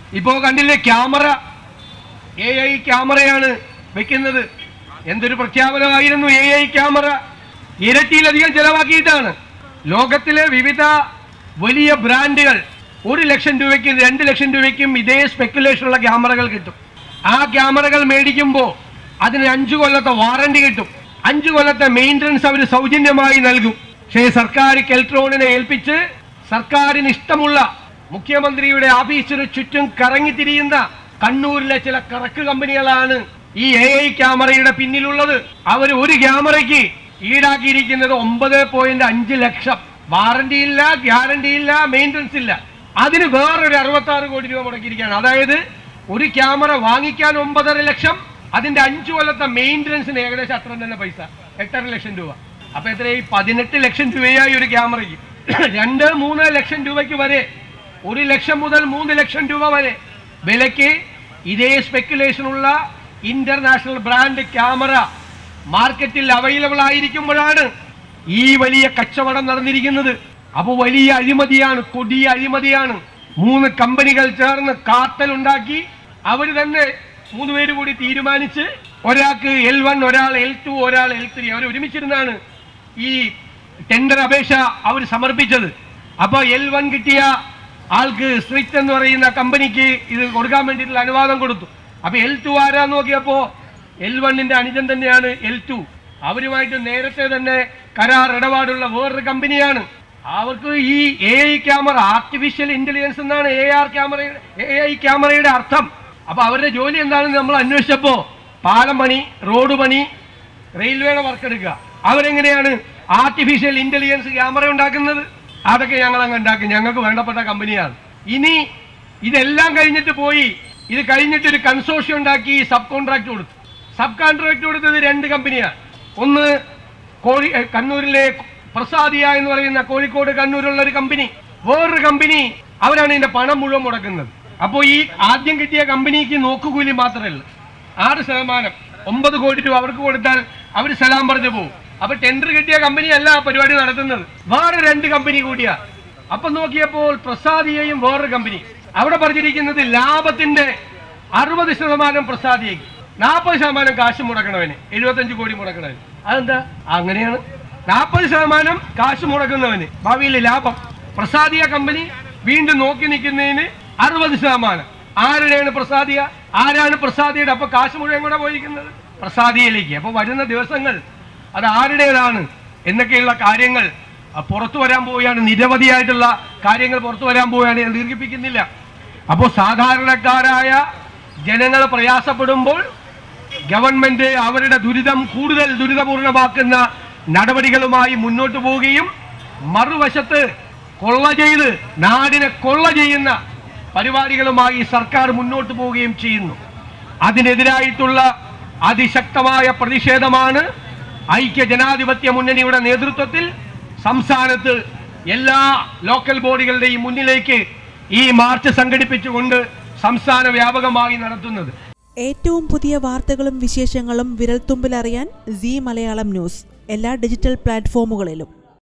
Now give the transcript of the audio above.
ഇപ്പോ കണ്ടില്ലേ camera A I ക്യാമറയാണ് വെക്കുന്നത് എന്തൊരു പ്രഖ്യാപനമായിരുന്നു എ ഐ ക്യാമറ ഇരട്ടിയിലധികം ചെലവാക്കിയിട്ടാണ് ലോകത്തിലെ വിവിധ വലിയ ബ്രാൻഡുകൾ ഒരു ലക്ഷം രൂപയ്ക്കും രണ്ട് ലക്ഷം രൂപയ്ക്കും ഇതേ സ്പെക്കുലേഷൻ ഉള്ള ക്യാമറകൾ കിട്ടും ആ ക്യാമറകൾ മേടിക്കുമ്പോൾ അതിന് അഞ്ചു കൊല്ലത്തെ വാറണ്ടി കിട്ടും അഞ്ചു കൊല്ലത്തെ മെയിൻ്റനൻസ് അവർ സൗജന്യമായി നൽകും പക്ഷേ സർക്കാർ കെൽട്രോണിനെ ഏൽപ്പിച്ച് സർക്കാരിന് ഇഷ്ടമുള്ള മുഖ്യമന്ത്രിയുടെ ഓഫീസിന് ചുറ്റും കറങ്ങിത്തിരിയുന്ന കണ്ണൂരിലെ ചില കറക്ക് കമ്പനികളാണ് ഈ എ ഐ ക്യാമറയുടെ പിന്നിലുള്ളത് അവർ ഒരു ക്യാമറയ്ക്ക് ഈടാക്കിയിരിക്കുന്നത് ഒമ്പത് പോയിന്റ് അഞ്ച് ലക്ഷം വാറണ്ടി ഇല്ല ഗ്യാരണ്ടി ഇല്ല മെയിൻ്റനൻസ് ഇല്ല അതിന് വേറൊരു അറുപത്തി ആറ് കോടി രൂപ മുടക്കിയിരിക്കുകയാണ് അതായത് ഒരു ക്യാമറ വാങ്ങിക്കാൻ ഒമ്പതര ലക്ഷം അതിന്റെ അഞ്ചു കൊല്ലത്തെ മെയിൻ്റനൻസിന് ഏകദേശം അത്ര തന്നെ പൈസ എട്ടര ലക്ഷം രൂപ അപ്പൊ എത്രയായി പതിനെട്ട് ലക്ഷം രൂപയായി ഒരു ക്യാമറയ്ക്ക് രണ്ട് മൂന്ന് ലക്ഷം രൂപയ്ക്ക് വരെ ഒരു ലക്ഷം മുതൽ മൂന്ന് ലക്ഷം രൂപ വരെ വിലയ്ക്ക് ഇതേ സ്പെക്കുലേഷൻ ഉള്ള ഇന്റർനാഷണൽ ബ്രാൻഡ് ക്യാമറ മാർക്കറ്റിൽ അവൈലബിൾ ആയിരിക്കുമ്പോഴാണ് ഈ വലിയ കച്ചവടം നടന്നിരിക്കുന്നത് അപ്പൊ വലിയ അഴിമതിയാണ് കൊടിയ അഴിമതിയാണ് മൂന്ന് കമ്പനികൾ ചേർന്ന് കാർട്ടൽ ഉണ്ടാക്കി അവർ തന്നെ മൂന്ന് പേര് കൂടി തീരുമാനിച്ച് ഒരാൾക്ക് എൽ വൺ ഒരാൾ എൽ ടു ഒരാൾ എൽ ത്രീ അവർ ഒരുമിച്ചിരുന്നാണ് ഈ ടെൻഡർ അപേക്ഷ അവർ സമർപ്പിച്ചത് അപ്പൊ എൽ വൺ കിട്ടിയ ആൾക്ക് സ്ട്രിക്റ്റ് എന്ന് പറയുന്ന കമ്പനിക്ക് ഇത് കൊടുക്കാൻ വേണ്ടിയിട്ടുള്ള അനുവാദം കൊടുത്തു അപ്പൊ എൽ ടു ആരാന്ന് നോക്കിയപ്പോ എൽ വണ്ണിന്റെ അനുജൻ തന്നെയാണ് എൽ ടു അവരുമായിട്ട് നേരത്തെ തന്നെ കരാർ ഇടപാടുള്ള വേറൊരു കമ്പനിയാണ് അവർക്ക് ഈ A I camera artificial intelligence എന്നാണ് എ ആർ ക്യാമറയുടെ എ ഐ ക്യാമറയുടെ അർത്ഥം അപ്പൊ അവരുടെ ജോലി എന്താണെന്ന് നമ്മൾ അന്വേഷിച്ചപ്പോ പാലം പണി റോഡ് പണി റെയിൽവേയുടെ വർക്ക് എടുക്കുക അവരെങ്ങനെയാണ് ആർട്ടിഫിഷ്യൽ ഇന്റലിജൻസ് ക്യാമറ ഉണ്ടാക്കുന്നത് അതൊക്കെ ഞങ്ങൾ അങ്ങ് ഉണ്ടാക്കും ഞങ്ങൾക്ക് വേണ്ടപ്പെട്ട കമ്പനിയാണ് ഇനി ഇതെല്ലാം കഴിഞ്ഞിട്ട് പോയി ഇത് കഴിഞ്ഞിട്ട് ഒരു കൺസോർഷ്യം ഉണ്ടാക്കി സബ് കോൺട്രാക്ട് കൊടുത്തു സബ് കോൺട്രാക്ട് കൊടുത്തത് രണ്ട് കമ്പനിയാണ് ഒന്ന് കോഴി ഏ, കണ്ണൂരിലെ പ്രസാദിയ എന്ന് പറയുന്ന കോഴിക്കോട് കണ്ണൂരുള്ള ഒരു കമ്പനി വേറൊരു കമ്പനി അവരാണ് ഇതിന്റെ പണം മുഴുവൻ മുടക്കുന്നത് അപ്പോൾ ഈ ആദ്യം കിട്ടിയ കമ്പനിക്ക് നോക്കുകൂലി മാത്രമല്ല ആറ് ശതമാനം ഒമ്പത് കോടി രൂപ അവർക്ക് കൊടുത്താൽ അവർ സലാം പറഞ്ഞു പോകും അപ്പൊ ടെൻഡർ കിട്ടിയ കമ്പനി അല്ല ആ പരിപാടി നടത്തുന്നത് വേറെ രണ്ട് കമ്പനി കൂടിയാ അപ്പൊ നോക്കിയപ്പോൾ പ്രസാദിയയും വേറൊരു കമ്പനി അവിടെ പറഞ്ഞിരിക്കുന്നത് ലാഭത്തിന്റെ അറുപത് ശതമാനം പ്രസാദിയയ്ക്ക് നാൽപ്പത് ശതമാനം കാശ് മുടക്കണവന് എഴുപത്തഞ്ച് കോടി മുടക്കണവന് അതെന്താ അങ്ങനെയാണ് നാൽപ്പത് ശതമാനം കാശ് മുടക്കുന്നവന് ഭാവിയിലെ ലാഭം പ്രസാദിയ കമ്പനി വീണ്ടും നോക്കി നിൽക്കുന്നതിന് അറുപത് ശതമാനം ആരുടെയാണ് പ്രസാദിയ ആരാണ് പ്രസാദിയുടെ അപ്പൊ കാശ് മുഴുവൻ കൂടെ പോയിരിക്കുന്നത് പ്രസാദിയയിലേക്ക് അപ്പൊ വരുന്ന ദിവസങ്ങൾ അത് ആരുടേതാണ് എന്നൊക്കെയുള്ള കാര്യങ്ങൾ അഹ് പുറത്തു വരാൻ പോവുകയാണ് നിരവധിയായിട്ടുള്ള കാര്യങ്ങൾ പുറത്തു വരാൻ പോവുകയാണ് ഞാൻ ദീർഘിപ്പിക്കുന്നില്ല അപ്പോൾ സാധാരണക്കാരായ ജനങ്ങൾ പ്രയാസപ്പെടുമ്പോൾ ഗവൺമെന്റ് അവരുടെ ദുരിതം കൂടുതൽ ദുരിതപൂർണമാക്കുന്ന നടപടികളുമായി മുന്നോട്ട് പോവുകയും മറുവശത്ത് കൊള്ള ചെയ്ത് നാടിനെ കൊള്ള ചെയ്യുന്ന പരിപാടികളുമായി സർക്കാർ മുന്നോട്ട് പോവുകയും ചെയ്യുന്നു അതിനെതിരായിട്ടുള്ള അതിശക്തമായ പ്രതിഷേധമാണ് ഐക്യ ജനാധിപത്യ മുന്നണിയുടെ നേതൃത്വത്തിൽ സംസ്ഥാനത്ത് എല്ലാ ലോക്കൽ ബോഡികളുടെയും മുന്നിലേക്ക് ഈ മാർച്ച് സംഘടിപ്പിച്ചുകൊണ്ട് സംസ്ഥാന വ്യാപകമായി നടത്തുന്നത് ഏറ്റവും പുതിയ വാർത്തകളും വിശേഷങ്ങളും വിരൽത്തുമ്പിലറിയാൻ സി മലയാളം ന്യൂസ് എല്ലാ ഡിജിറ്റൽ പ്ലാറ്റ്ഫോമുകളിലും